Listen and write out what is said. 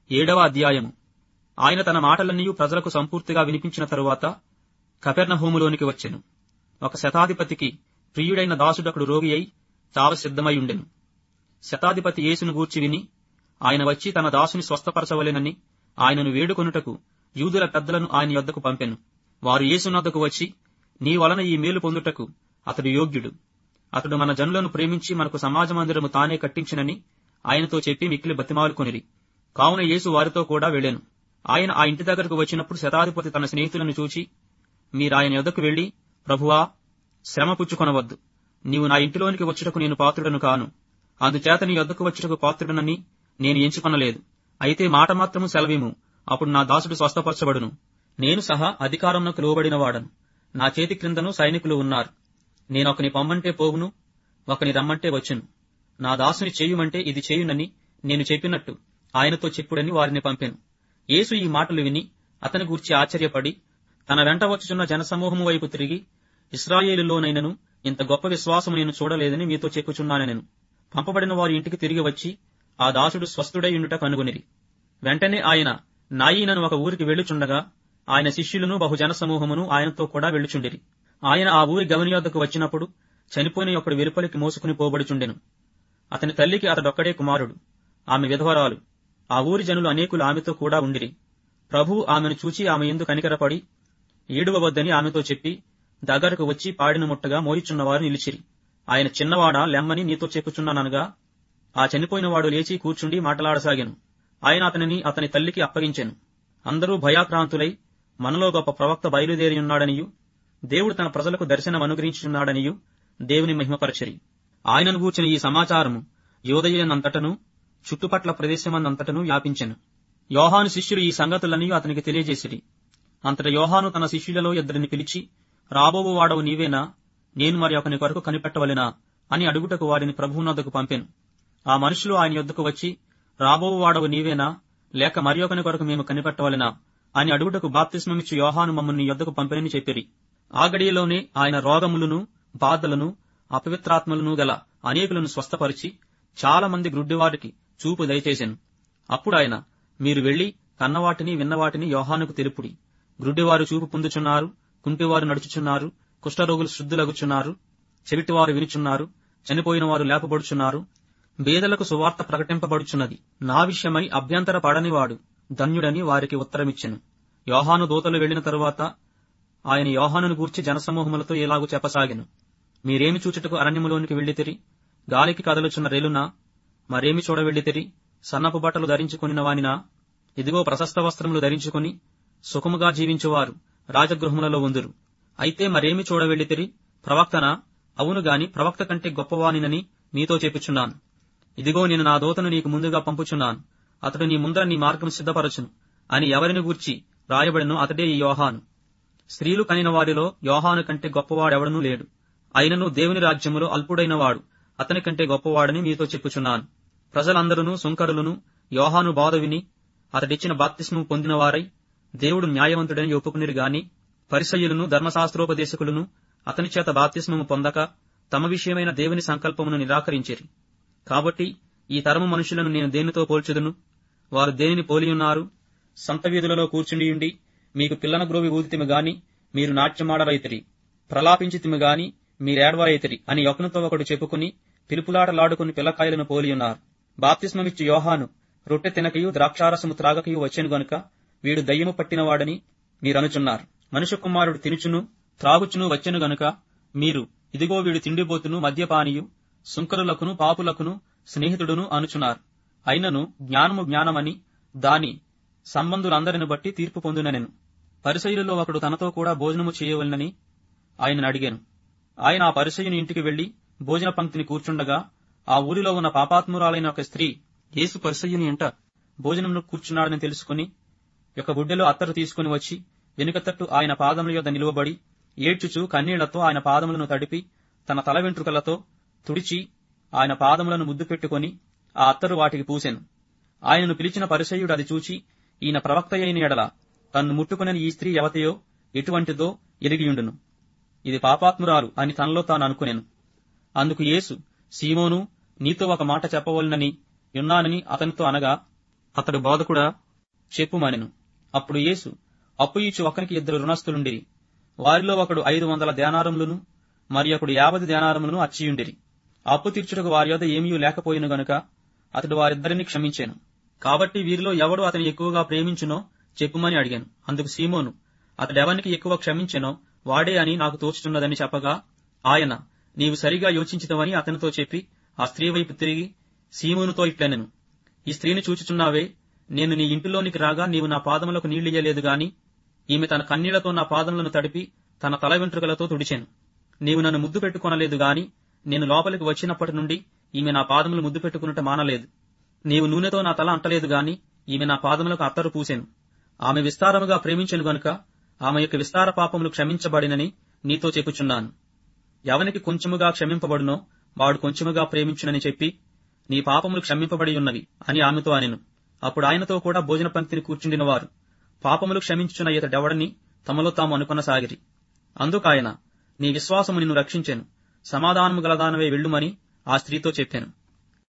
ఏడవ అధ్యాయము ఆయన తన మాటలన్నీ ప్రజలకు సంపూర్తిగా వినిపించిన తరువాత కపెర్నహూములోనికి వచ్చెను ఒక శతాధిపతికి ప్రియుడైన దాసుడకుడు రోగి అయి చావ సిద్ధమై ఉండెను శతాధిపతి యేసును గూర్చి విని ఆయన వచ్చి తన దాసుని స్వస్థపరచవలెనని ఆయనను వేడుకొనుటకు యూదుల పెద్దలను ఆయన యొద్దకు పంపెను వారు యేసునొద్దకు వచ్చి నీ వలన ఈ మేలు పొందుటకు అతడు యోగ్యుడు అతడు మన జనులను ప్రేమించి మనకు సమాజ మందిరము తానే కట్టించినని ఆయనతో చెప్పి మిక్కిలి బతిమాలుకొనిరి కావున యేసు వారితో కూడా వెళ్ళాను ఆయన ఆ ఇంటి దగ్గరకు వచ్చినప్పుడు శతాధిపతి తన స్నేహితులను చూచి మీరాయన యొద్దకు వెళ్లి ప్రభువా శ్రమ పుచ్చుకొనవద్దు నీవు నా ఇంటిలోనికి వచ్చుటకు నేను పాత్రుడను కాను అందుచేత నీ యొద్దకు వచ్చుటకు పాత్రుడనని నేను ఎంచుకొనలేదు అయితే మాట మాత్రము సెలవిము అప్పుడు నా దాసుడు స్వస్థపరచబడును నేను సహా అధికారంలోకి లోబడిన వాడను నా చేతి క్రిందను సైనికులు ఉన్నారు నేను ఒకని పొమ్మంటే పోవును ఒకని రమ్మంటే వచ్చును నా దాసుని చేయుమంటే ఇది చేయునని నేను చెప్పినట్టు ఆయనతో చెప్పుడని వారిని పంపెను యేసు ఈ మాటలు విని అతని గూర్చి ఆశ్చర్యపడి తన వెంట వచ్చుచున్న జనసమూహము వైపు తిరిగి ఇస్రాయేలులోనైనను ఇంత గొప్ప విశ్వాసము నేను చూడలేదని మీతో చెప్పుచున్నాను నేను పంపబడిన వారి ఇంటికి తిరిగి వచ్చి ఆ దాసుడు స్వస్థుడై ఉండుట కనుగొనిరి వెంటనే ఆయన నాయీనను ఒక ఊరికి వెళ్ళుచుండగా ఆయన శిష్యులను బహుజన సమూహమును ఆయనతో కూడా వెళ్ళుచుండిరి ఆయన ఆ ఊరి గమని యొద్దకు వచ్చినప్పుడు చనిపోయిన ఒకడు వెలుపలికి మోసుకుని పోబడుచుండెను అతని తల్లికి అతడొక్కడే కుమారుడు ఆమె విధవరాలు ఆ ఊరి జనులు అనేకులు ఆమెతో కూడా ఉండిరి ప్రభు ఆమెను చూచి ఆమె ఎందు కనికరపడి ఏడువవద్దని ఆమెతో చెప్పి దగ్గరకు వచ్చి పాడిన ముట్టగా మోయిచున్నవారు నిలిచిరి ఆయన చిన్నవాడా లెమ్మని నీతో చెప్పుచున్నాననగా ఆ చనిపోయిన వాడు లేచి కూర్చుండి మాటలాడసాగాను ఆయన అతనిని అతని తల్లికి అప్పగించెను అందరూ భయాక్రాంతులై మనలో గొప్ప ప్రవక్త బయలుదేరి ఉన్నాడనియు దేవుడు తన ప్రజలకు దర్శనం అనుగ్రహించున్నాడనియు దేవుని మహిమపరచరి ఆయనను గూర్చిన ఈ సమాచారము యోదయునంతటను చుట్టుపట్ల ప్రదేశమందంతటను వ్యాపించెను యోహాను శిష్యులు ఈ సంగతులన్నీ అతనికి తెలియజేసిరి అంతట యోహాను తన శిష్యులలో ఇద్దరిని పిలిచి రాబోవు వాడవు నీవేనా నేను మరి ఒకని కొరకు కనిపెట్టవలెనా అని అడుగుటకు వారిని ప్రభువునొద్దకు పంపెను ఆ మనుషులు ఆయన యొద్దకు వచ్చి రాబోవు వాడవు నీవేనా లేక మరి ఒకని కొరకు మేము కనిపెట్టవలెనా అని అడుగుటకు బాప్తిస్మమిచ్చు యోహాను మమ్మల్ని యొద్దకు పంపినని చెప్పిరి ఆ గడియలోనే ఆయన రోగములను బాధలను అపవిత్రాత్మలను గల అనేకులను స్వస్థపరిచి చాలా మంది గ్రుడ్డివారికి చూపు దయచేసెను అప్పుడు ఆయన మీరు వెళ్లి కన్నవాటిని విన్నవాటిని యోహానుకు తెలుపుడి గ్రుడ్డివారు చూపు పొందుచున్నారు కుంటివారు నడుచుచున్నారు కుష్ఠరోగులు శుద్ధులగుచున్నారు చెవిటివారు వినుచున్నారు చనిపోయిన వారు లేపబడుచున్నారు బేదలకు సువార్త ప్రకటింపబడుచున్నది నా విషయమై అభ్యంతర పడనివాడు ధన్యుడని వారికి ఉత్తరమిచ్చెను యోహాను దూతలు వెళ్లిన తరువాత ఆయన యోహానును గూర్చి జనసమూహములతో ఇలాగు చెప్పసాగెను మీరేమి చూచుటకు అరణ్యములోనికి వెళ్లితిరి గాలికి కదలుచున్న రేలునా మరేమి చూడ వెళ్లితిరి సన్నపు బట్టలు ధరించుకుని వానినా ఇదిగో ప్రశస్త వస్త్రములు ధరించుకుని సుఖముగా జీవించువారు రాజగృహములలో ఉందురు అయితే మరేమి చూడ వెళ్లితిరి ప్రవక్తనా అవును గాని ప్రవక్త కంటే గొప్పవానినని మీతో చెప్పుచున్నాను ఇదిగో నేను నా దూతను నీకు ముందుగా పంపుచున్నాను అతడు నీ ముందర నీ మార్గం సిద్ధపరచును అని ఎవరిని గూర్చి రాయబడినో అతడే ఈ యోహాను స్త్రీలు కనిన వారిలో యోహాను కంటే గొప్పవాడెవడనూ లేడు అయినను దేవుని రాజ్యములో అల్పుడైన వాడు అతని కంటే గొప్పవాడని మీతో చెప్పుచున్నాను ప్రజలందరూ సుంకరులను యోహాను బాధ విని అతడిచ్చిన బాప్తిస్మం పొందిన వారై దేవుడు న్యాయవంతుడని ఒప్పుకునిరు గాని పరిసయ్యులను ధర్మశాస్త్రోపదేశకులను అతని చేత బాప్తిస్మము పొందక తమ విషయమైన దేవుని సంకల్పమును నిరాకరించిరి కాబట్టి ఈ తరము మనుషులను నేను దేనితో పోల్చుదును వారు దేనిని పోలియున్నారు సంత వీధులలో కూర్చుండియుండి మీకు పిల్లన గ్రోవి ఊదితిమి గాని మీరు నాట్యమాడరైతిరి ప్రలాపించితిమి గాని మీరేడవరైతిరి అని ఒకనితో ఒకడు చెప్పుకుని పిలుపులాటలాడుకుని పిల్లకాయలను పోలియున్నారు బాప్తిస్మమిచ్చు యోహాను రొట్టె తినకయు ద్రాక్షారసము త్రాగకయు వచ్చెను గనుక వీడు దయ్యము పట్టినవాడని మీరనుచున్నారు మనుష్య కుమారుడు తినుచును త్రాగుచును వచ్చెను గనుక మీరు ఇదిగో వీడు తిండిపోతును మద్యపానీయు సుంకరులకును పాపులకును స్నేహితుడును అనుచున్నారు అయినను జ్ఞానము జ్ఞానమని దాని సంబంధులందరిని బట్టి తీర్పు పొందుననెను పరిసయులలో ఒకడు తనతో కూడా భోజనము చేయవలనని ఆయనను అడిగాను ఆయన ఆ పరిసయుని ఇంటికి వెళ్లి భోజన పంక్తిని కూర్చుండగా ఆ ఊరిలో ఉన్న పాపాత్మురాలైన ఒక స్త్రీ యేసు పరిసయ్యుని ఇంట భోజనంను కూర్చున్నాడని తెలుసుకుని ఒక గుడ్డెలో అత్తరు తీసుకుని వచ్చి వెనుక తట్టు ఆయన పాదముల యొద్ద నిలువబడి ఏడ్చుచు కన్నీళ్లతో ఆయన పాదములను తడిపి తన తల వెంట్రుకలతో తుడిచి ఆయన పాదములను ముద్దు పెట్టుకుని ఆ అత్తరు వాటికి పూసెను ఆయనను పిలిచిన పరిసయుడు అది చూచి ఈయన ప్రవక్త అయిన ఎడల తన్ను ముట్టుకునని ఈ స్త్రీ ఎవతయో ఎటువంటిదో ఎరిగియుండును ఇది పాపాత్మురాలు అని తనలో తాను అనుకునేను అందుకు యేసు సీమోను నీతో ఒక మాట చెప్పవలనని యున్నానని అతనితో అనగా అతడు బోధకుడా చెప్పుమనెను అప్పుడు యేసు అప్పు ఇచ్చి ఒకరికి ఇద్దరు రుణస్థులుండిరి వారిలో ఒకడు ఐదు వందల ధ్యానారములను మరి ఒకడు యాభై ధ్యానారములను అచ్చియుండిరి అప్పు తీర్చుటకు వారి యొద్ద ఏమీ లేకపోయిన గనుక అతడు వారిద్దరిని క్షమించాను కాబట్టి వీరిలో ఎవడు అతని ఎక్కువగా ప్రేమించునో చెప్పుమని అడిగాను అందుకు సీమోను అతడెవనికి ఎక్కువ క్షమించెనో వాడే అని నాకు తోచుతున్నదని చెప్పగా ఆయన నీవు సరిగా యోచించితవని అతనితో చెప్పి ఆ స్త్రీ వైపు తిరిగి సీమోనుతో ఇట్లనెను ఈ స్త్రీని చూచుచున్నావే నేను నీ ఇంటిలోనికి రాగా నీవు నా పాదములకు నీళ్లియ్యలేదు గాని ఈమె తన కన్నీళ్లతో నా పాదములను తడిపి తన తల వెంట్రుకలతో తుడిచెను నీవు నన్ను ముద్దు పెట్టుకొనలేదు గాని నేను లోపలికి వచ్చినప్పటి నుండి ఈమె నా పాదములు ముద్దు పెట్టుకున్నట్టు మానలేదు నీవు నూనెతో నా తల అంటలేదు గాని ఈమె నా పాదములకు అత్తరు పూసెను ఆమె విస్తారముగా ప్రేమించెను గనుక ఆమె యొక్క విస్తార పాపములు క్షమించబడినని నీతో చెప్పుచున్నాను ఎవనికి కొంచెముగా క్షమింపబడునో వాడు కొంచెముగా ప్రేమించునని చెప్పి నీ పాపములు క్షమింపబడి ఉన్నవి అని ఆమెతో అనెను అప్పుడు ఆయనతో కూడా భోజన పంక్తిని కూర్చుండిన వారు పాపములు క్షమించుచున్న ఇతడెవడని తమలో తాము అనుకొనసాగిరి అందుకాయన నీ విశ్వాసము నిన్ను రక్షించెను సమాధానము గలదానవే వెళ్ళుమని ఆ స్త్రీతో చెప్పాను